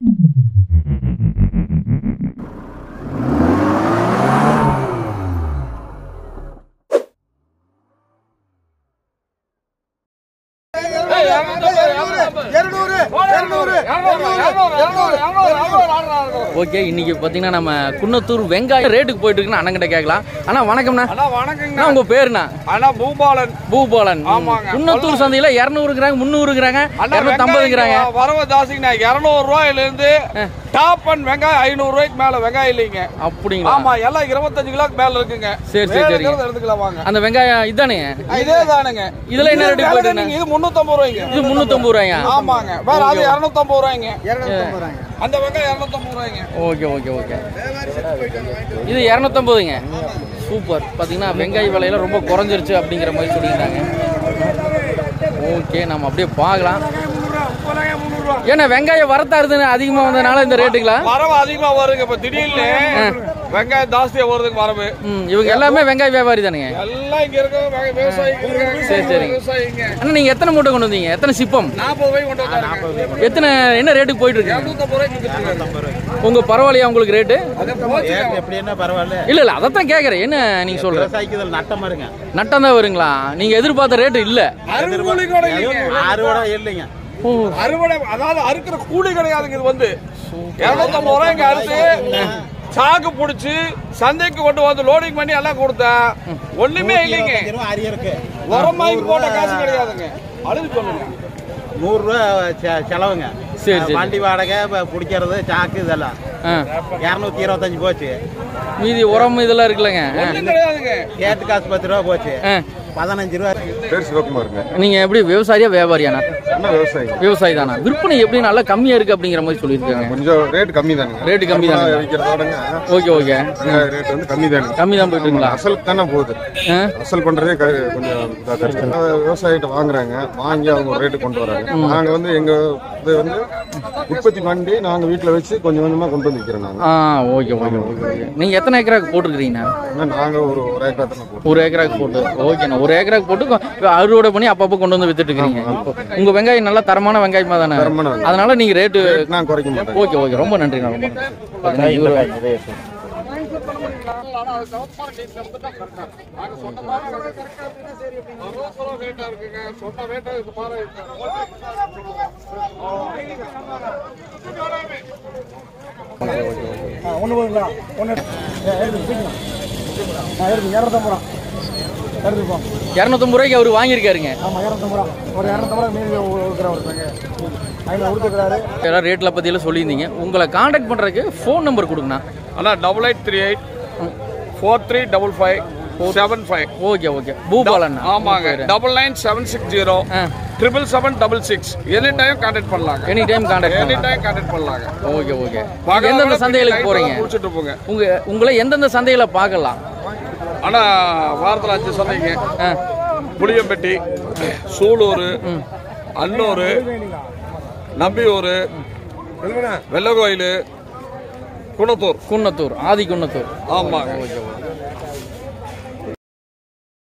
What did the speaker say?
Okay இன்னைக்கு பார்த்தீங்கன்னா நம்ம குன்னத்தூர் வெங்காயம் ரேட்டுக்கு போயிட்டு இருக்குன்னு அண்ணங்கிட்ட கேட்கலாம் அண்ணா வணக்கம்ண்ணா அண்ணா வணக்கங்க அண்ணா உங்க பேருண்ணா அண்ணா பூபாலன் பூபாலன் ஆமாங்க. குன்னத்தூர் சந்தையில இரநூறுங்கிறாங்க முந்நூறுங்கிறாங்க இரநூத்தம்பதுங்கிறாங்க வெங்காயம் வரவு ஜாஸ்திங்கண்ணா இரநூறு ரூபாயில இருந்து டாப் அண்ட் வெங்காயம் ஐநூறு ரூபாய்க்கு மேல வெங்காயம் இல்லைங்க அப்படிங்களா ஆமா எல்லாம் இருபத்தஞ்சு கிலோக்கு மேல இருக்குங்க சரி, சரி, வேற சரிங்க. இருக்கிறத எடுத்துக்கலாம் வாங்க அந்த வெங்காயம் இதானே இதே தானுங்க இதுல என்ன rate போயிட்டு நீங்க இது முன்னூத்தம்பது ரூபாய்ங்க இது முந்நூத்தம்பது ரூபாயா ஆமாங்க வேற அது இருநூத்தம்பது ரூபாய்ங்க அந்த வெங்காயம் இருநூத்தம்பது ரூபாய்ங்க ஓகே ஓகே ஓகே இது இரநூத்தம்பதுங்க சூப்பர் பார்த்தீங்கன்னா வெங்காய விலையில ரொம்ப குறைஞ்சிருச்சு அப்படிங்கிற மாதிரி சொல்லியிருந்தாங்க ஓகே நம்ம அப்படியே பார்க்கலாம் ஏன்னா வெங்காயம் வரத்தாருதுன்னு அதிகமாக வந்ததுனால இந்த ரேட்டுங்களா வரவு அதிகமா வருங்க இப்ப திடீர்னு வெங்காயம் ஜாஸ்தியா வருதுங்க வரவு ம் இவங்க எல்லாமே வெங்காய வியாபாரி தானுங்க எல்லாம் இங்க இருக்க வெங்க- விவசாயிங்க இருக்காங்க. சரி, சரிங்க. விவசாயிங்க அண்ணா நீங்கள் எத்தனை மூட்டை கொண்டு வந்தீங்க எத்தனை சிப்பம் நாற்பது ரூபாய்க்கு கொண்டு வந்தாங்க எத்தனை என்ன ரேட்டுக்கு போயிட்டு இருக்கு இரநூத்தம்பது ரூபாய்க்கு வித்துட்டு உங்க பரவாயில்லையா உங்களுக்கு ரேட்டு அதே போச்சுங்க. எப்படின்னா பரவாயில்ல இல்ல இல்ல அதைத்தான் கேக்குறேன் என்ன நீங்க சொல்ற விவசாயிக்கு இதில் நட்டம் இருங்க நட்டம் தான் வருங்களா நீங்க எதிர்பார்த்த ரேட்டு இல்ல அறுவடை கூட இல்லைங்க. அறுவடை இல்லைங்க ஓ அறுவடை அதாவது அறுக்கிற கூலி கிடையாதுங்க இது வந்து இருநூத்தம்பது ரூபாய் இங்க அறுத்து சாக்கு புடிச்சு சந்தைக்கு கொண்டு வந்து லோடிங் பண்ணி எல்லாம் கொடுத்தேன் ஒண்ணுமே இல்லைங்க ரூபா அரியருக்கு உரம் வாங்கி போட்ட காசு கிடையாதுங்க அழுது சொல்லுங்க நூறுரூவா செ- செலவுங்க சரி, சரி. வண்டி வாடகை இப்ப பிடிக்கிறது சாக்கு இதெல்லாம் ஆ. இரநூத்தி இருபத்தஞ்சு போச்சு மீதி உரம் இதெல்லாம் இருக்குல்லங்க ஆ. ஒண்ணும் கிடையாதுங்க கேட்டு காசு பத்து ரூபா போச்சு ஆ. பதினஞ்சு ரூபா பேர் சிவகுமாருங்க நீங்க எப்படி விவசாயியா வியாபாரியாண்ணா என்ன விவசாயி விவசாயி தானா விற்பனை எப்படி நல்லா கம்மியா இருக்கு அப்படிங்கிற மாதிரி சொல்லியிருக்காங்க கொஞ்சம் ரேட் கம்மி தானுங்க ரேட்டு கம்மி தானே? விற்கிறதோடங்க ஓகே ஓகே ரேட் வந்து கம்மி தானுங்க கம்மி தான் போயிட்டு இருக்குங்களா அசலுக்கு தானே போகுது ஆ? அசல் பண்றதே க- கொஞ்சம் இதா கஷ்டம். அஹ் விவசாயிகிட்ட வாங்குறாங்க வாங்கி அவங்க ஒரு ரேட்டு கொண்டு வராங்க நாங்க வந்து எங்க இது வந்து உற்பத்தி பண்ணி நாங்க வீட்டுல வச்சு கொஞ்சம் கொஞ்சமா கொண்டு வந்து விற்கிறோம் நாங்க ஆ ஓகே ஓகே ஓகே ஓகே நீங்க எத்தனை ஏக்கராக்கு போட்டுருக்கீங்கண்ணா ஆனா நாங்க ஒரு ஒரு ஏக்கரா தானே போட்டோம் ஒரு ஏக்கராக்கு போட்டு ஓகேண்ணா ஒரு ஏக்கராக்கு போட்டு கொ- அறுவடை பண்ணி அப்பப்போ கொண்டு வந்து வித்துட்டு இருக்கீங்க இப்போ உங்க வெங்காயம் நல்லா தரமான வெங்காயமா தானே தரமான வெங்காயம். அதனால நீங்க ரேட்டு ரேட் நான் குறைக்க மாட்டேன் ஓகே ஓகே ரொம்ப நன்றிண்ணா ரொம்ப நன்றி. பாத்தீங்கன்னா இவரு- ஒன்று போதுங்களா ஒன்று எடுத்து பிடிக்கணும் ஆ எடுத்து இரநூத்தம்பது ரூபா எடுத்துப்போம் இரநூத்தம்பது ரூபாய்க்கு அவர் வாங்கியிருக்காருங்க ஆமாம் இரநூத்தம்பது ரூபா ஒரு இரநூத்தம்பது ரூபா மீதி கொடுக்குற ஒரு பையன் ஐநூறு கொடுத்துக்கிறாரு எல்லாம் ரேட்டில் பற்றியெல்லாம் சொல்லியிருந்தீங்க உங்களை காண்டாக்ட் பண்ணுறதுக்கு ஃபோன் நம்பர் கொடுங்கண்ணா அண்ணா double eight three eight four three double five seven five okay okay பூபாலண்ணா ஆமாங்க double nine seven six zero ஆ triple seven double six any time contact பண்ணலாங்க எனி டைம் காண்டாக்ட் எனி பண்ணலாம் time contact பண்ணலாங்க okay okay எந்தெந்த சந்தைகளுக்கு போகிறீங்க முடிச்சுட்டு போங்க உங்க உங்களை எந்தெந்த சந்தைகளை பார்க்கலாம் ஆனா வாரத்தில் அஞ்சு சந்தைங்க ஆ புளியம்பட்டி சூலூர் அன்னூர் நம்பியூர் வெள்ளகோயில் குணத்தூர் குன்னத்தூர் ஆதி குன்னத்தூர் ஆமாங்க